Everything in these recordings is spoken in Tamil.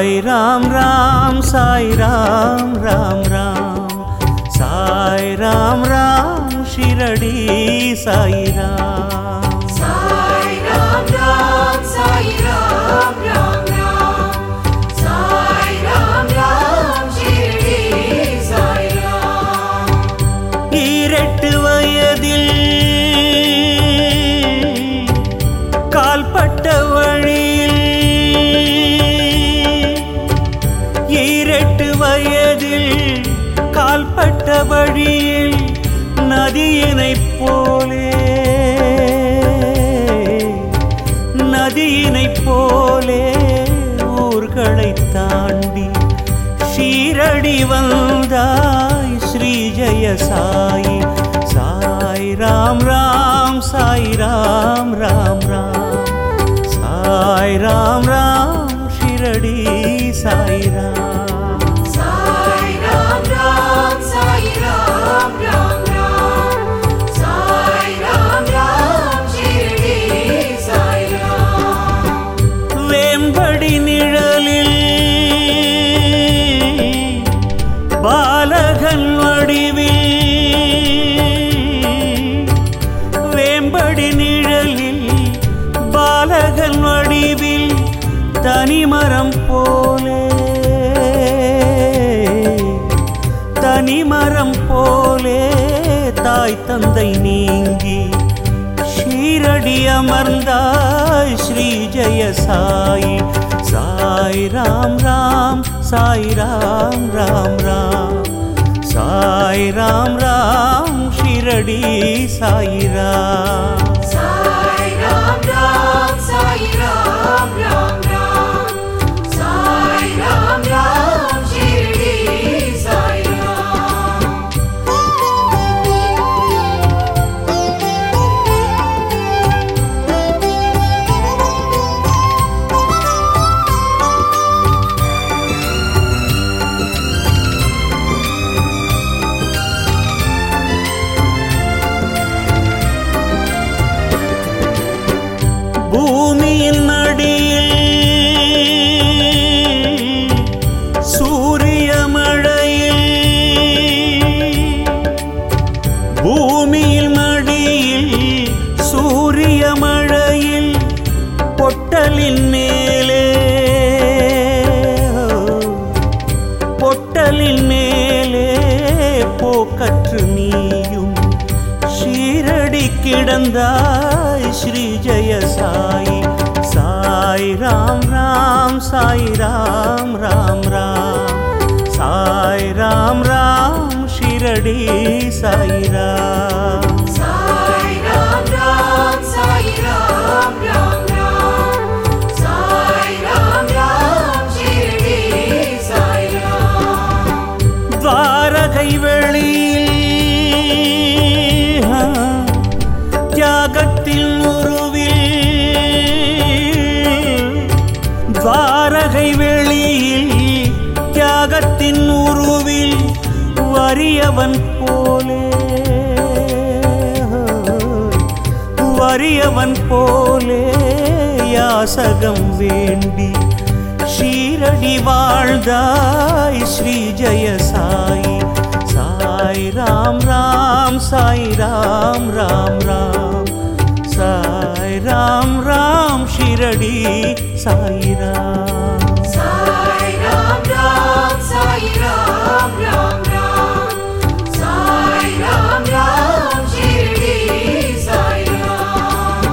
சாய் ராம் ராம் சாய் ராம் ராம் ராம் சாய் ராம் ராம் ஷிரடி சாய் ராம் சாய் ராம் ராம் சாய் ராம் ராம் ராம் சாய் ராம் ராம் ஷிரடி சாய் ராம் ஈரெட்டு வயதில் கால்பட்ட வழியில் ஈரெட்டு வயதில் கால்பட்ட வழியில் நதியினைப் போலே நதியினைப் போலே ஊர்களை தாண்டி ஷீரடி வந்தாய் ஸ்ரீ ஜெய சாய் சாய் ராம் ராம் சாய் ராம் ராம் ராம் சாய் ராம் ராம் ஷிரடி சாய் ராம் சாய் ராம் ராம் சாய் ராம் ராம் ராம் சாய் ராம் ராம் ஷிரடி சாய் ராம் வேம்படி நிழலில் பாலகன் வடிவில் வேம்படி நிழலில் பாலகன் வடிவில் தனிமரம் போலே தனிமரம் போலே தாய் தந்தை நீங்கி ஷீரடி அமர்ந்தாய் ஸ்ரீ ஜெய சாய் சாய் ராம் ராம் சாய் ராம் ராம் ராம் சாய் ராம் ராம் ஷிரடி சாய் ராம் சாய் ராம் ராம் சாய் ராம் ராம் ராம் சாய் ராம் ராம் ஷிரடி சாய் ராம் பூமியின் மடியில் சூரிய மழையில் பூமியில் மடியில் சூரிய மழையில் பொட்டலின் மேலே பொட்டலின் மேலே போக்கற்று நீயும் ஷீரடி கிடந்தாய் ஸ்ரீ ஜெய சாய் சாய் ராம் ராம் சாய் ராம் ராம் ராம் சாய் ராம் ராம் ஷிரடி சாய் ராம் சாய் ராம் ராம் சாய் ராம் ராம் ராம் சாய் ராம் ராம் ஷிரடி சாய் ராம் துவாரகை வெளியில் ஆ, தியாகத்தின் உருவில் துவாரகை வெளியில் தியாகத்தின் உருவில் வறியவன் போலே வறியவன் போலே யாசகம் வேண்டி ஷீரடி வாழ்ந்தாய் ஸ்ரீ ஜெய சாய் சாய் ராம் ராம் சாய் ராம் ராம் ராம் சாய் ராம் ராம் ஷிரடி சாய் ராம் சாய் ராம் ராம் சாய் ராம் ராம் ராம் சாய் ராம் ராம் ஷிரடி சாய் ராம்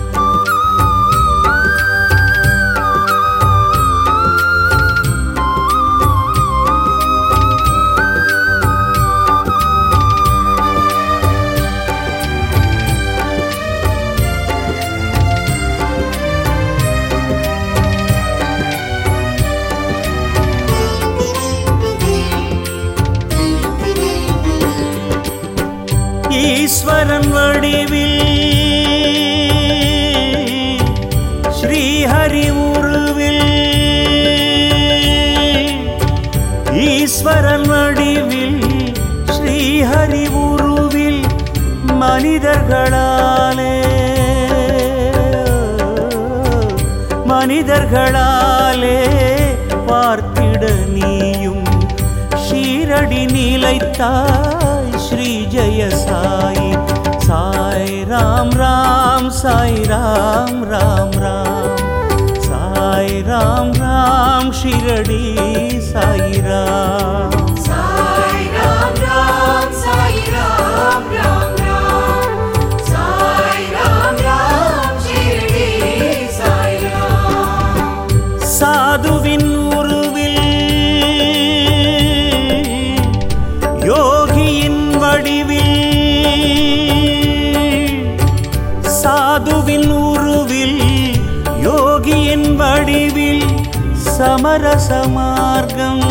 ஈஸ்வரன் வடிவில் ஸ்ரீஹரி உருவில் ஈஸ்வரன் வடிவில் ஸ்ரீஹரி உருவில் மனிதர்களாலே மனிதர்களாலே பார்த்திட நீயும் ஷீரடி நிலைத்தாய் ஸ்ரீ ஜெய Sai Sai Ram Ram Sai Ram Ram Ram Sai Ram Ram Shirdi Sai Ram Sai Ram Ram, Sai Ram Ram Ram, Sai Ram Ram, Shirdi Sai Ram. சாதுவின் உருவில் யோகியின் வடிவில் சாதுவின் உருவில் யோகியின் வடிவில் சமரச மார்க்கம்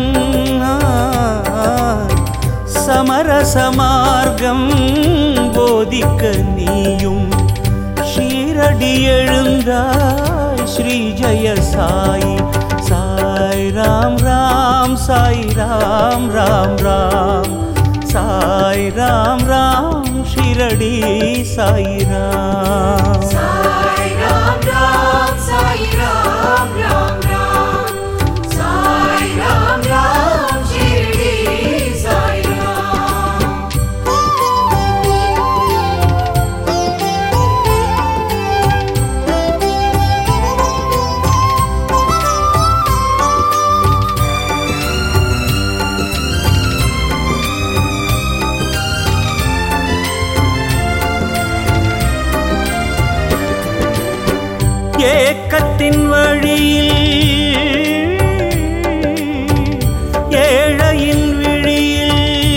சமரச மார்க்கம் போதிக்க நீயும் ஷீரடி எழுந்தாய் ஸ்ரீ ஜெய Sai Sai Ram Ram Sai Ram Ram Ram Sai Ram Ram Shirdi Sai Ram Sai Ram Ram, Sai Ram Ram Ram, Sai Ram Ram, Shirdi Sai Ram. ஏக்கத்தின் வழியில் ஏழையின் விழியில்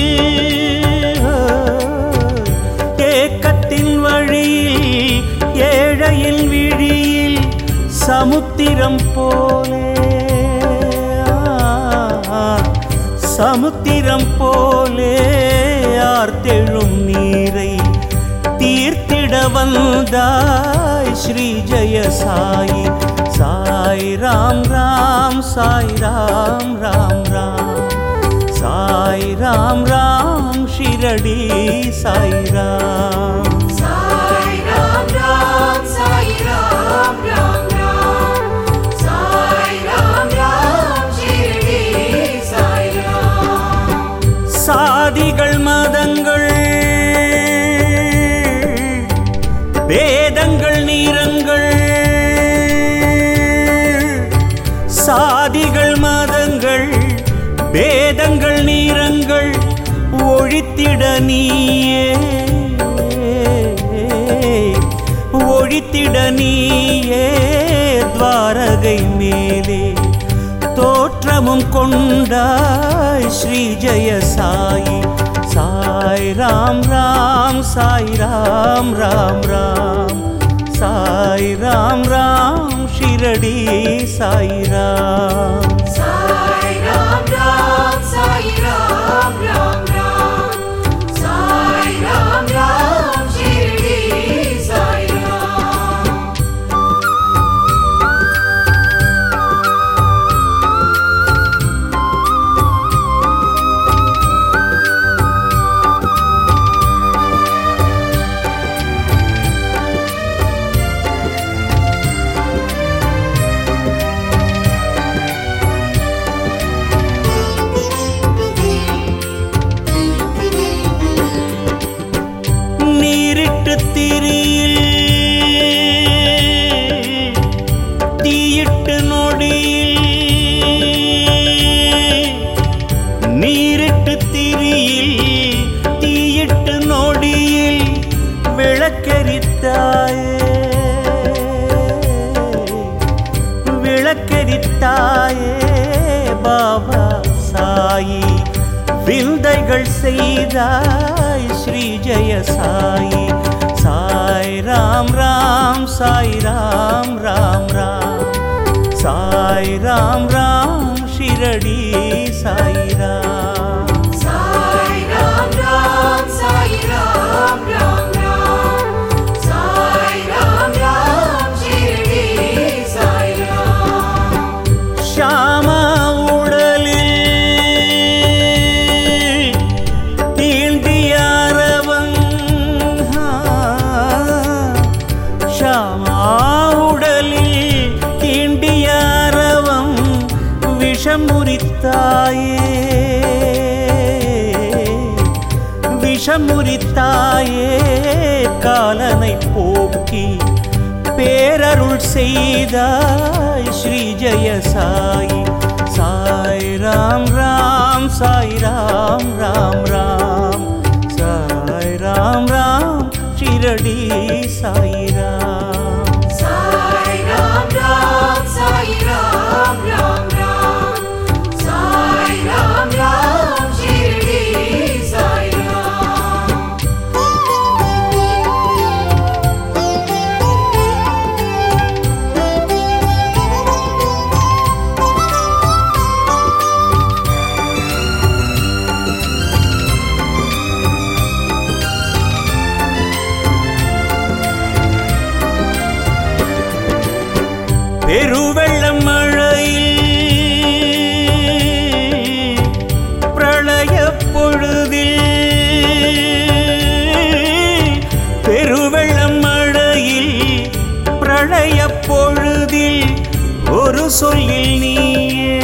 ஏக்கத்தின் வழியில் ஏழையின் விழியில் சமுத்திரம் போலே சமுத்திரம் போலே ஆர்த்தெழும் நீரை தீர்த்திட வந்தாய் ஸ்ரீ ஜெய Sai Sai Ram Ram Sai Ram Ram Ram Sai Ram Ram Shirdi Sai Ram Sai Ram Ram, Sai Ram Ram Ram, Sai Ram Ram, Shirdi Sai Ram. சாதிகள் மதங்கள் வேதங்கள் நீரங்கள் சாதிகள் மதங்கள் வேதங்கள் நீரங்கள் ஒழித்திட நீயே ஒழித்திட நீயே துவாரகை மேலே தோற்றமும் கொண்டாய் ஸ்ரீ ஜெய Sai Sai Ram Ram Sai Ram Ram Ram Sai Ram Ram Shirdi Sai Ram Sai Ram Ram, Sai Ram Ram Ram, Sai Ram Ram, Shirdi Sai Ram. நீரிட்டு திரியில் தீயிட்டு நொடியில் நீரிட்டு திரியில் தீயிட்டு நொடியில் விளக்கரித்தாயே விளக்கரித்தாயே பாபா சாயி விந்தைகள் செய்தாய் ஸ்ரீ ஜெய Sai Sai Ram Ram Sai Ram Ram Ram Sai Ram Ram Shirdi Sai Ram Sai Ram Ram, Sai Ram Ram Ram, Sai Ram Ram, Shirdi Sai Ram. ஷாம உடலில் தீண்டியாரவன் ஷாமா உடலில் தீண்டியாரவம் விஷம் முறித்தாயே விஷம் முறித்தாயே காலனை போக்கி பேரருள் செய்தாய் ஸ்ரீ ஜெய சாயி சாய் ராம் ராம் சாய் ராம் ராம் ராம் சாய் ராம் ராம் ஷிரடி சாய் ராம் சாய் ராம் ராம் சாய் ராம் ராம் ராம் சாய் ராம் ராம் ஷிரடி சாய் ராம் பெருவெள்ளம் மழையில் பிரளய பொழுதில் பெருவெள்ளம் மழையில் பிரளய பொழுதில் ஒரு சொல்லில் நீயே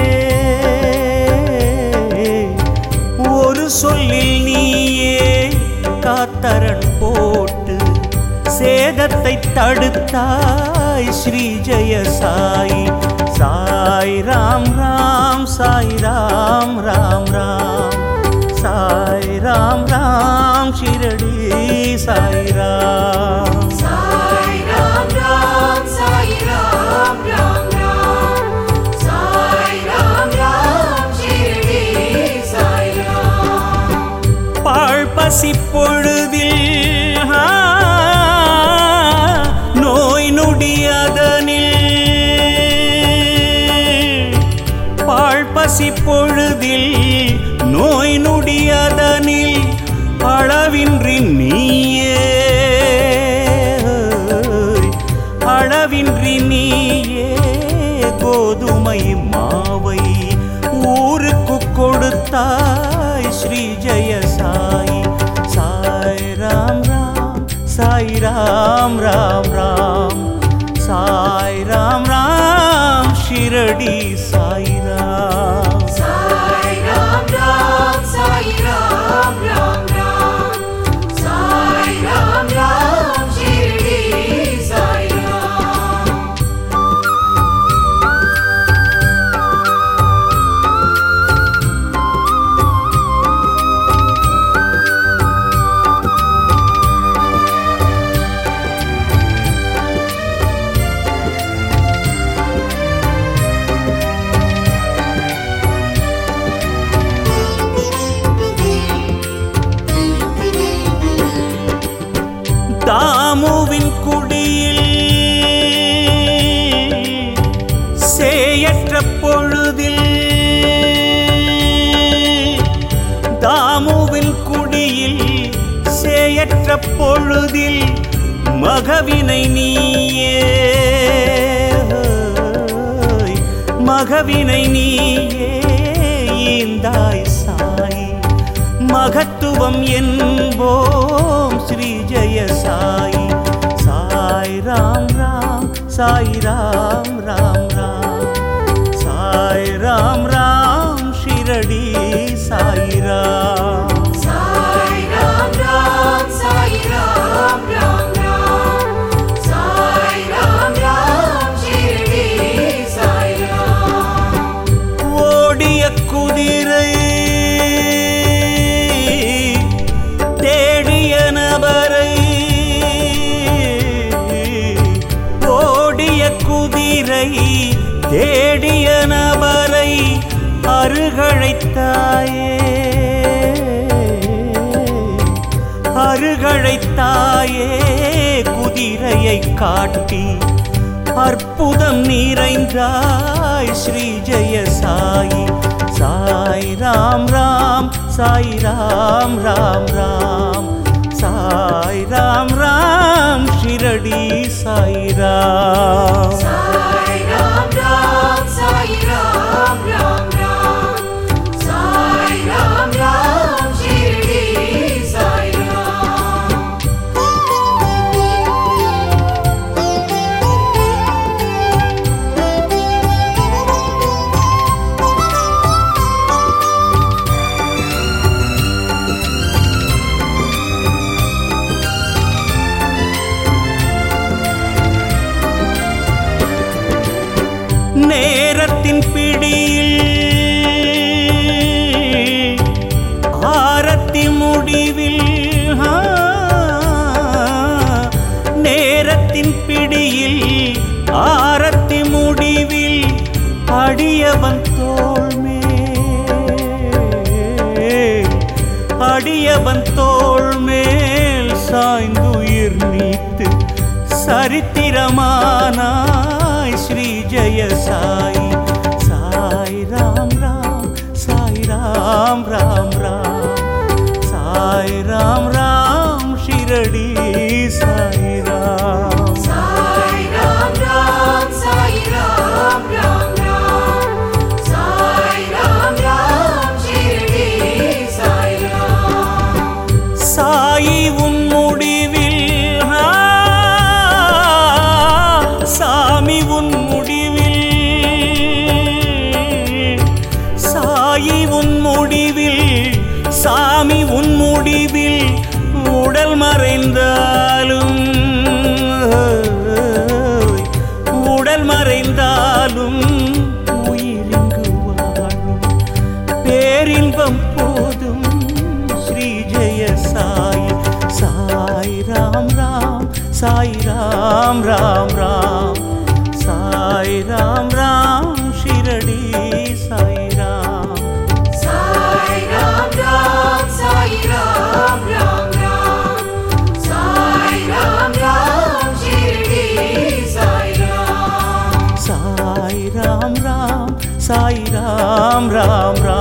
ஒரு சொல்லில் நீயே காத்தரன் போட்டு சேதத்தை தடுத்தாய் ஸ்ரீ ஜெய சாய் சாய் ராம் ராம் சாய் ராம் ராம் ராம் சாய் ராம் ராம் ஷிரடி சாய் ராம் சாய் ராம் ராம் சாய் ராம் ராம் ராம் சாய் ராம் ராம் ஷிரடி சாய் ராம் பாழ் பசி பொழுதில் ஆ, நோய் நொடியதனில் பாழ் பசி பொழுதில் நோய் நொடியதனில் அளவின்றி நீயே அளவின்றி நீயே கோதுமை மாவை ஊருக்கு கொடுத்தாய் ஸ்ரீ ஜெய சாய் சாய் ராம் ராம் சாய் ராம் ராம் ராம் சாய் ராம் ராம் ஷிரடி சாய் ராம் சாய் ராம் ராம் சாய் ராம் ராம் ராம் சாய் ராம் ராம் ஷிரடி சாய் ராம் தாமுவின் குடியில் சேயற்ற பொழுதில் தாமுவின் குடியில் சேயற்ற பொழுதில் மகவினை நீயே மகவினை நீயே ஈந்தாய் சாய் மகத்துவம் என்போம் ஸ்ரீ ஜெய சாய் சாய் ராம் ராம் சாய் ராம் ராம் ராம் சாய் ராம் ராம் ஷிரடி சாய் ராம் சாய் ராம் ராம் சாய் ராம் ராம் ராம் சாய் ராம் ராம் ஷிரடி சாய் ராம் ஓடிய குதிரை தேடிய நபரை ஓடிய குதிரை தேடிய நபரை அருகழைத்தாயே அருகழைத்தாயே குதிரையை காட்டி அற்புதம் நிறைந்தாய் ஸ்ரீ ஜெய சாயி சாய் ராம் ராம் சாய் ராம் ராம் ராம் சாய் ராம் ராம் ஷிரடி சாய் ராம் சாய் ராம் ராம் சாய் ராம் ராம் ராம் சாய் ராம் ராம் ஷிரடி சாய் ராம் ஆ அடியவன் தோள் மேல் சாய்ந்துயிர் நீத்து சரித்திரமானாய் ஸ்ரீ ஜெய சாய் சாய் ராம் ராம் சாய் ராம் ராம் ராம் சாய் ராம் ராம் ஷிரடி சாய் ராம் சாய் ராம் ராம் சாய் ராம் ராம் ராம் சாய் ராம் ராம் ஷிரடி சாய் ராம் சாயி உன் முடிவில் ஆ, சாமி உன் முடிவில் சாயி உன் முடிவில் சாமி உன் முடிவில் உடல் மறைந்தாலும் உடல் மறைந்தாலும் உயிரிங்கு வாழும் பேரின்பம் போதும் ஸ்ரீ ஜெய சாய் சாய் ராம் ராம் சாய் ராம் ராம் ராம் சாய் ராம் ராம் ஷிரடி சாய் ராம் சாய் ராம் ராம் சாய் ராம் ராம் ராம் சாய் ராம் ராம் ஷிரடி சாய் ராம் சாய் ராம் ராம் சாய் ராம் ராம் ராம்